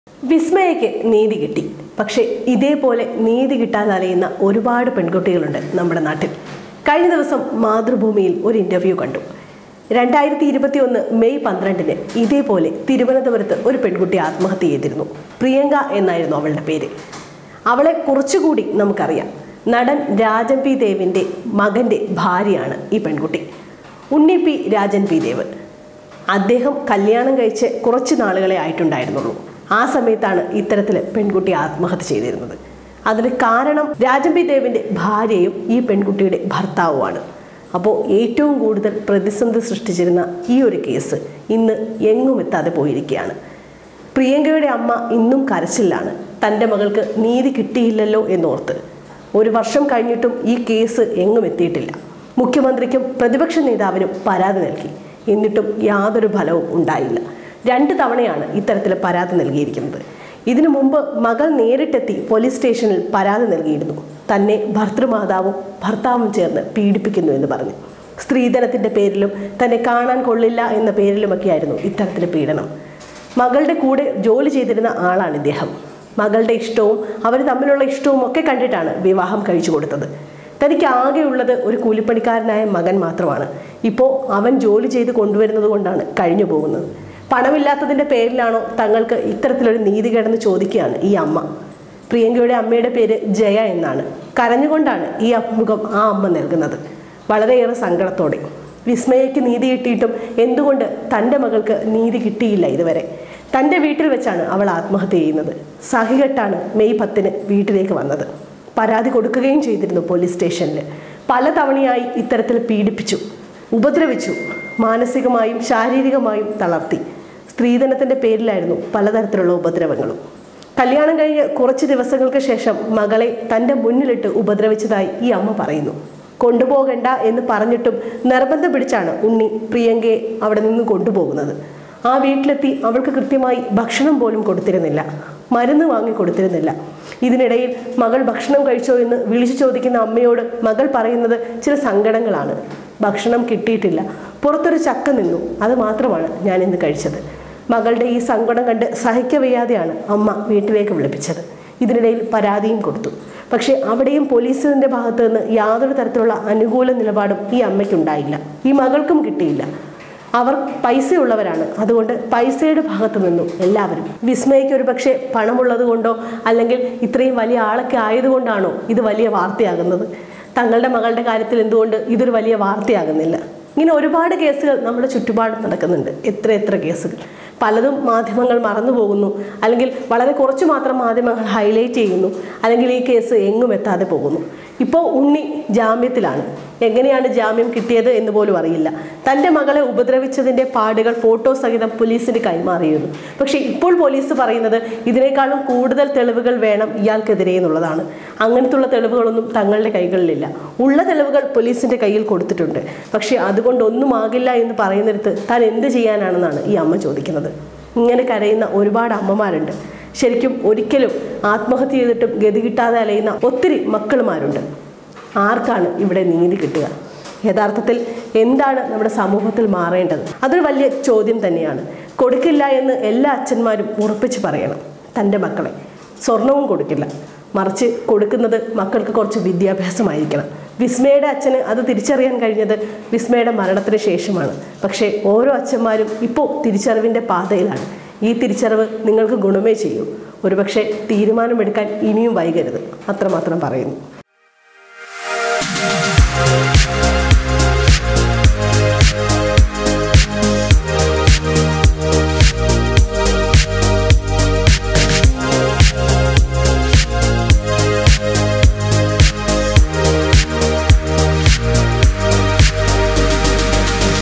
വിസ്മയയ്ക്ക് നീതി കിട്ടി പക്ഷേ ഇതേപോലെ നീതി കിട്ടാതെ അലയുന്ന ഒരുപാട് പെൺകുട്ടികളുണ്ട് നമ്മുടെ നാട്ടിൽ കഴിഞ്ഞ ദിവസം മാതൃഭൂമിയിൽ ഒരു ഇൻ്റർവ്യൂ കണ്ടു രണ്ടായിരത്തി ഇരുപത്തി ഒന്ന് മെയ് പന്ത്രണ്ടിന് ഇതേപോലെ തിരുവനന്തപുരത്ത് ഒരു പെൺകുട്ടി ആത്മഹത്യ ചെയ്തിരുന്നു പ്രിയങ്ക എന്നായിരുന്നു അവളുടെ പേര് അവളെ കുറച്ചുകൂടി നമുക്കറിയാം നടൻ രാജൻ പി ദേവിൻ്റെ മകൻ്റെ ഭാര്യയാണ് ഈ പെൺകുട്ടി ഉണ്ണി പി രാജൻ പി ദേവ് അദ്ദേഹം കല്യാണം കഴിച്ച് കുറച്ച് നാളുകളെ ആയിട്ടുണ്ടായിരുന്നുള്ളൂ ആ സമയത്താണ് ഇത്തരത്തിൽ പെൺകുട്ടി ആത്മഹത്യ ചെയ്തിരുന്നത് അതിന് കാരണം രാജൻ പി ദേവിൻ്റെ ഭാര്യയും ഈ പെൺകുട്ടിയുടെ ഭർത്താവുമാണ് അപ്പോൾ ഏറ്റവും കൂടുതൽ പ്രതിസന്ധി സൃഷ്ടിച്ചിരുന്ന ഈ ഒരു കേസ് ഇന്ന് എങ്ങും എത്താതെ പോയിരിക്കുകയാണ് പ്രിയങ്കയുടെ അമ്മ ഇന്നും കരച്ചിലാണ് തൻ്റെ മകൾക്ക് നീതി കിട്ടിയില്ലല്ലോ എന്നോർത്ത് ഒരു വർഷം കഴിഞ്ഞിട്ടും ഈ കേസ് എങ്ങും എത്തിയിട്ടില്ല മുഖ്യമന്ത്രിക്കും പ്രതിപക്ഷ നേതാവിനും പരാതി നൽകി എന്നിട്ടും യാതൊരു ഫലവും ഉണ്ടായില്ല രണ്ട് തവണയാണ് ഇത്തരത്തിൽ പരാതി നൽകിയിരിക്കുന്നത് ഇതിനു മുമ്പ് മകൾ നേരിട്ടെത്തി പോലീസ് സ്റ്റേഷനിൽ പരാതി നൽകിയിരുന്നു തന്നെ ഭർത്തൃമാതാവും ഭർത്താവും ചേർന്ന് പീഡിപ്പിക്കുന്നു എന്ന് പറഞ്ഞു സ്ത്രീധനത്തിൻ്റെ പേരിലും തന്നെ കാണാൻ കൊള്ളില്ല എന്ന പേരിലുമൊക്കെയായിരുന്നു ഇത്തരത്തിലെ പീഡനം മകളുടെ കൂടെ ജോലി ചെയ്തിരുന്ന ആളാണ് ഇദ്ദേഹം മകളുടെ ഇഷ്ടവും അവർ തമ്മിലുള്ള ഇഷ്ടവും ഒക്കെ കണ്ടിട്ടാണ് വിവാഹം കഴിച്ചു കൊടുത്തത് തനിക്ക് ആകെയുള്ളത് ഒരു കൂലിപ്പണിക്കാരനായ മകൻ മാത്രമാണ് ഇപ്പോൾ അവൻ ജോലി ചെയ്ത് കൊണ്ടുവരുന്നത് കൊണ്ടാണ് കഴിഞ്ഞു പോകുന്നത് പണമില്ലാത്തതിൻ്റെ പേരിലാണോ തങ്ങൾക്ക് ഇത്തരത്തിലൊരു നീതികേടെന്ന് ചോദിക്കുകയാണ് ഈ അമ്മ പ്രിയങ്കയുടെ അമ്മയുടെ പേര് ജയ എന്നാണ് കരഞ്ഞുകൊണ്ടാണ് ഈ അഭിമുഖം ആ അമ്മ നൽകുന്നത് വളരെയേറെ സങ്കടത്തോടെ വിസ്മയയ്ക്ക് നീതി കിട്ടിയിട്ടും എന്തുകൊണ്ട് തൻ്റെ മകൾക്ക് നീതി കിട്ടിയില്ല ഇതുവരെ തൻ്റെ വീട്ടിൽ വെച്ചാണ് അവൾ ആത്മഹത്യ ചെയ്യുന്നത് സഹികെട്ടാണ് മെയ് പത്തിന് വീട്ടിലേക്ക് വന്നത് പരാതി കൊടുക്കുകയും ചെയ്തിരുന്നു പോലീസ് സ്റ്റേഷനിൽ പലതവണയായി ഇത്തരത്തിൽ പീഡിപ്പിച്ചു ഉപദ്രവിച്ചു മാനസികമായും ശാരീരികമായും തളർത്തി സ്ത്രീധനത്തിൻ്റെ പേരിലായിരുന്നു പലതരത്തിലുള്ള ഉപദ്രവങ്ങളും കല്യാണം കഴിഞ്ഞ് കുറച്ച് ദിവസങ്ങൾക്ക് ശേഷം മകളെ തൻ്റെ മുന്നിലിട്ട് ഉപദ്രവിച്ചതായി ഈ അമ്മ പറയുന്നു കൊണ്ടുപോകണ്ട എന്ന് പറഞ്ഞിട്ടും നിർബന്ധം പിടിച്ചാണ് ഉണ്ണി പ്രിയങ്കയെ അവിടെ നിന്ന് കൊണ്ടുപോകുന്നത് ആ വീട്ടിലെത്തി അവൾക്ക് കൃത്യമായി ഭക്ഷണം പോലും കൊടുത്തിരുന്നില്ല മരുന്ന് വാങ്ങി കൊടുത്തിരുന്നില്ല ഇതിനിടയിൽ മകൾ ഭക്ഷണം കഴിച്ചോ എന്ന് വിളിച്ചു ചോദിക്കുന്ന അമ്മയോട് മകൾ പറയുന്നത് ചില സങ്കടങ്ങളാണ് ഭക്ഷണം കിട്ടിയിട്ടില്ല പുറത്തൊരു ചക്ക നിന്നു അത് മാത്രമാണ് ഞാൻ ഇന്ന് കഴിച്ചത് മകളുടെ ഈ സങ്കടം കണ്ട് സഹിക്കവയ്യാതെയാണ് അമ്മ വീട്ടിലേക്ക് വിളിപ്പിച്ചത് ഇതിനിടയിൽ പരാതിയും കൊടുത്തു പക്ഷേ അവിടെയും പോലീസിന്റെ ഭാഗത്ത് നിന്ന് യാതൊരു തരത്തിലുള്ള അനുകൂല നിലപാടും ഈ അമ്മയ്ക്കുണ്ടായില്ല ഈ മകൾക്കും കിട്ടിയില്ല അവർ പൈസയുള്ളവരാണ് അതുകൊണ്ട് പൈസയുടെ ഭാഗത്തു നിന്നും എല്ലാവരും വിസ്മയ്ക്ക് ഒരു പക്ഷേ പണമുള്ളത് കൊണ്ടോ അല്ലെങ്കിൽ ഇത്രയും വലിയ ആളൊക്കെ ആയതുകൊണ്ടാണോ ഇത് വലിയ വാർത്തയാകുന്നത് തങ്ങളുടെ മകളുടെ കാര്യത്തിൽ എന്തുകൊണ്ട് ഇതൊരു വലിയ വാർത്തയാകുന്നില്ല ഇങ്ങനെ ഒരുപാട് കേസുകൾ നമ്മുടെ ചുറ്റുപാടും നടക്കുന്നുണ്ട് എത്ര എത്ര കേസുകൾ പലതും മാധ്യമങ്ങൾ മറന്നു പോകുന്നു അല്ലെങ്കിൽ വളരെ കുറച്ച് മാത്രം മാധ്യമങ്ങൾ ഹൈലൈറ്റ് ചെയ്യുന്നു അല്ലെങ്കിൽ ഈ കേസ് എങ്ങും എത്താതെ പോകുന്നു ഇപ്പോൾ ഉണ്ണി ജാമ്യത്തിലാണ് എങ്ങനെയാണ് ജാമ്യം കിട്ടിയത് എന്ന് പോലും അറിയില്ല തൻ്റെ മകളെ ഉപദ്രവിച്ചതിൻ്റെ പാടുകൾ ഫോട്ടോ സഹിതം പോലീസിന് കൈമാറിയിരുന്നു പക്ഷേ ഇപ്പോൾ പോലീസ് പറയുന്നത് ഇതിനേക്കാളും കൂടുതൽ തെളിവുകൾ വേണം ഇയാൾക്കെതിരെ എന്നുള്ളതാണ് അങ്ങനത്തുള്ള തെളിവുകളൊന്നും തങ്ങളുടെ കൈകളിലില്ല ഉള്ള തെളിവുകൾ പോലീസിൻ്റെ കയ്യിൽ കൊടുത്തിട്ടുണ്ട് പക്ഷേ അതുകൊണ്ടൊന്നും ആകില്ല എന്ന് പറയുന്നിടത്ത് താൻ എന്ത് ചെയ്യാനാണെന്നാണ് ഈ അമ്മ ചോദിക്കുന്നത് ഇങ്ങനെ കരയുന്ന ഒരുപാട് അമ്മമാരുണ്ട് ശരിക്കും ഒരിക്കലും ആത്മഹത്യ ചെയ്തിട്ടും ഗതി കിട്ടാതെ അലയുന്ന ഒത്തിരി മക്കളുമാരുണ്ട് ആർക്കാണ് ഇവിടെ നീതി കിട്ടുക യഥാർത്ഥത്തിൽ എന്താണ് നമ്മുടെ സമൂഹത്തിൽ മാറേണ്ടത് അതൊരു വലിയ ചോദ്യം തന്നെയാണ് കൊടുക്കില്ല എന്ന് എല്ലാ അച്ഛന്മാരും ഉറപ്പിച്ച് പറയണം തൻ്റെ മക്കളെ സ്വർണവും കൊടുക്കില്ല മറിച്ച് കൊടുക്കുന്നത് മക്കൾക്ക് കുറച്ച് വിദ്യാഭ്യാസമായിരിക്കണം വിസ്മയുടെ അച്ഛന് അത് തിരിച്ചറിയാൻ കഴിഞ്ഞത് വിസ്മയുടെ മരണത്തിന് ശേഷമാണ് പക്ഷേ ഓരോ അച്ഛന്മാരും ഇപ്പോൾ തിരിച്ചറിവിൻ്റെ പാതയിലാണ് ഈ തിരിച്ചറിവ് നിങ്ങൾക്ക് ഗുണമേ ചെയ്യൂ ഒരുപക്ഷെ തീരുമാനമെടുക്കാൻ ഇനിയും വൈകരുത് അത്രമാത്രം പറയുന്നു